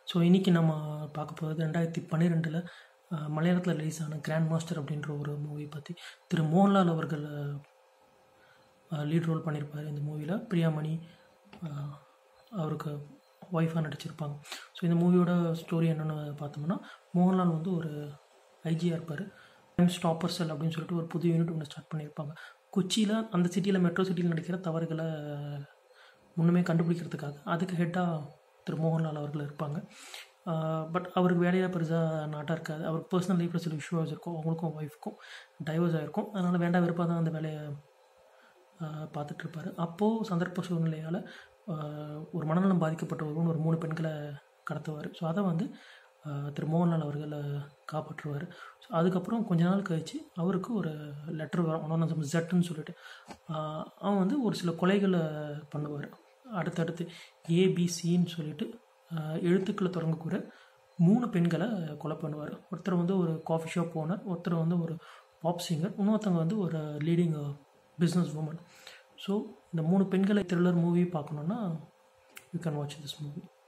so இன்றைக்கி நம்ம பார்க்க போகிறது ரெண்டாயிரத்தி பன்னிரெண்டில் மலையாளத்தில் ரிலீஸ் ஆன கிராண்ட் மாஸ்டர் அப்படின்ற ஒரு மூவி பற்றி திரு மோகன்லால் அவர்கள் லீட் ரோல் பண்ணியிருப்பார் இந்த மூவியில் பிரியாமணி அஹ், அவருக்கு ஒய்ஃபாக நடிச்சிருப்பாங்க ஸோ இந்த மூவியோட ஸ்டோரி என்னென்னு பார்த்தோம்னா மோகன்லால் வந்து ஒரு ஐஜியாக இருப்பார் டைம் ஸ்டாப்பர் செல் அப்படின்னு சொல்லிட்டு ஒரு புது யூனிட் ஒன்று ஸ்டார்ட் பண்ணியிருப்பாங்க கொச்சியில் அந்த சிட்டியில் மெட்ரோ சிட்டியில் நடக்கிற தவறுகளை முன்னுமே கண்டுபிடிக்கிறதுக்காக அதுக்கு ஹெட்டாக திரு மோகன்லால் அவர்கள் இருப்பாங்க பட் அவருக்கு வேலையில் பெருசாக நாட்டாக இருக்காது அவருக்கு பர்சனல் லைஃப்பில் சில இஷ்யூஸ் இருக்கும் அவங்களுக்கும் ஒய்ஃப்க்கும் டைவர்ஸ் ஆகிருக்கும் அதனால் வேண்டாம் விருப்பம் தான் அந்த வேலையை பார்த்துட்ருப்பார் அப்போது சந்தர்ப்ப சூழ்நிலையால் ஒரு மனநலம் பாதிக்கப்பட்ட ஒருவன் ஒரு மூணு பெண்களை கடத்துவார் ஸோ அதை வந்து ஆஹ், திரு மோகன்லால் அவர்கள் காப்பாற்றுவார் ஸோ அதுக்கப்புறம் கொஞ்ச நாள் கழித்து அவருக்கு ஒரு லெட்டர் வரும் ஒன்று ஜட்டுன்னு சொல்லிட்டு ஆஹ், அவன் வந்து ஒரு சில கொலைகளை பண்ணுவார் அடுத்தடுத்து ஏபிசின்னு சொல்லிட்டு ஆஹ், எழுத்துக்களை தொடங்கக்கூட மூணு பெண்களை கொலை பண்ணுவார் ஒருத்தர் வந்து ஒரு காஃபி ஷாப் ஓனர் ஒருத்தர் வந்து ஒரு பாப் சிங்கர் இன்னொருத்தவங்க வந்து ஒரு லீடிங் பிஸ்னஸ் உமன் ஸோ இந்த மூணு பெண்களை த்ரில்லர் மூவி பார்க்கணுன்னா you can watch this movie